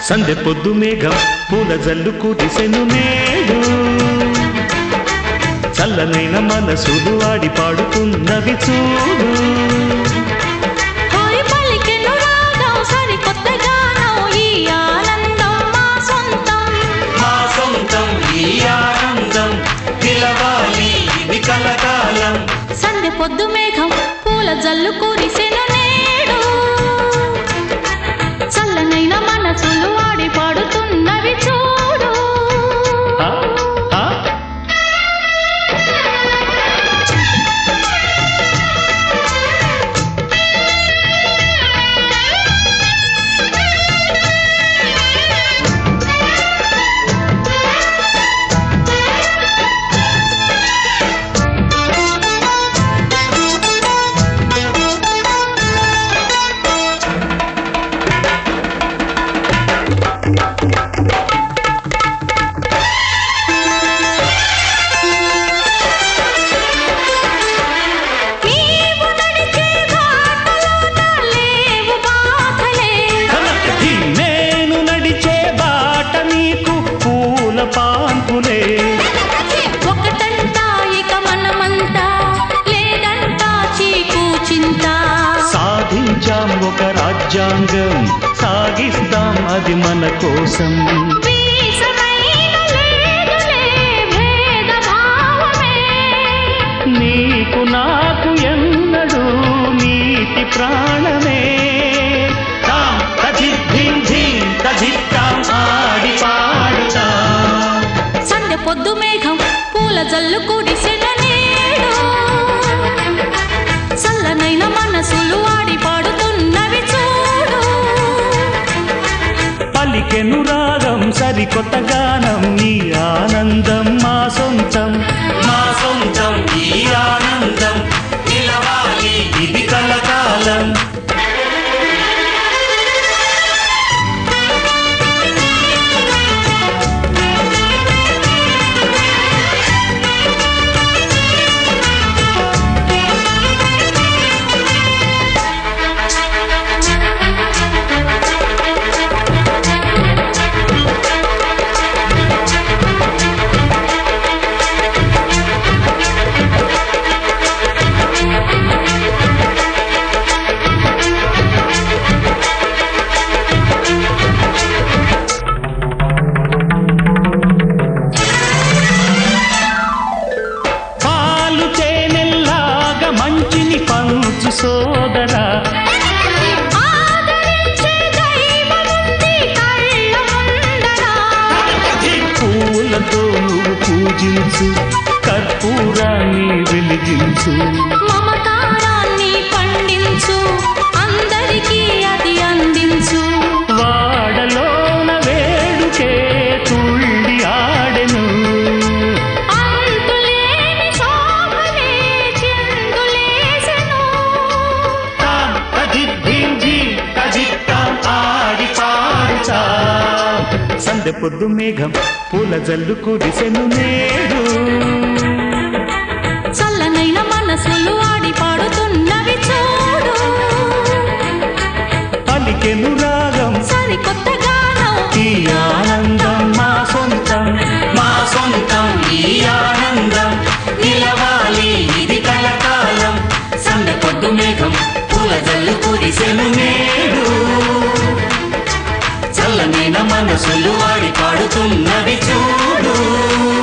సందె పొద్దు మేఘం పూల జల్లు కురిసెను నేడు చల్లనైన మనసులు ఆడి పాడుతున్నవి చూడు హోయ్ పలికెను రాగం సరికొత్త గానం ఈ ఆనందం మా సొంతం మా సొంతం ఈ ఆనందం పిలవాలి ఇది కలకాలం సందె పొద్దు మేఘం పూల జల్లు కురిసెను నేడు చల్లనైన మనసులు ఆడి పాడుతున్నవి చూడు ఆ, ఆ, నీవు నడిచే బాటలోన లేవు బాధలే ఈ నేను నడిచే బాట నీకు పూల పాన్పులే ఒకటంటా ఇక మనమంతా లేదంటా చీకు చింత సాధించాం ఒక రాజ్యాంగం సాగిస్తాం అది మన కోసం వీసమైన లేదులే భేదభావమే నీకు నాకు ఎన్నడు నీతి ప్రాణమే తాం తజిద్ధిం ధిం తజిత్తాం ఆడి పాడుతాం సందె పొద్దు మేఘం పూల జల్లు కుడిసెన నేడు చల్లనైన మనసులు ఆడి పాడుతున్నవి చూడు పలికెను రాగం సరికొత్త గానం ఈ ఆనందం మా సొంతం మా సొంతం ఈ ఆనందం నిలవాలి ఇది కలకాలం పాలు తేనెల్లాగా మంచిని పంచు సోదరా ఆదరించే దైవముంది కళ్ళ ముందర పూలతో నువ్వు పూజించు కర్పూరాన్ని వెలిగించు మమకారాన్ని పండించు అందరికీ అది అందించు వాడలోన వేడుకే తుళ్ళి ఆడెను అంతులేని శోభనే చిందులేసెను తాం తజిద్ధిం ఝీం తజిత్తాం ఆడి పాడుతా సందె పొద్దు మేఘం పూల జల్లు కురిసెను నేడు చల్లనైన మనసులు ఆడి పాడుతున్నవి చూడు పలికెను రాగం సరికొత్త గానం ఈ ఆనందం మా సొంతం మా సొంతం ఈ ఆనందం నిలవాలి ఇది కలకాలం సందె పొద్దు మేఘం పూల జల్లు కురిసెను నేడు చల్లనైన మనసులు వాడి పాడుతున్నవి చూడు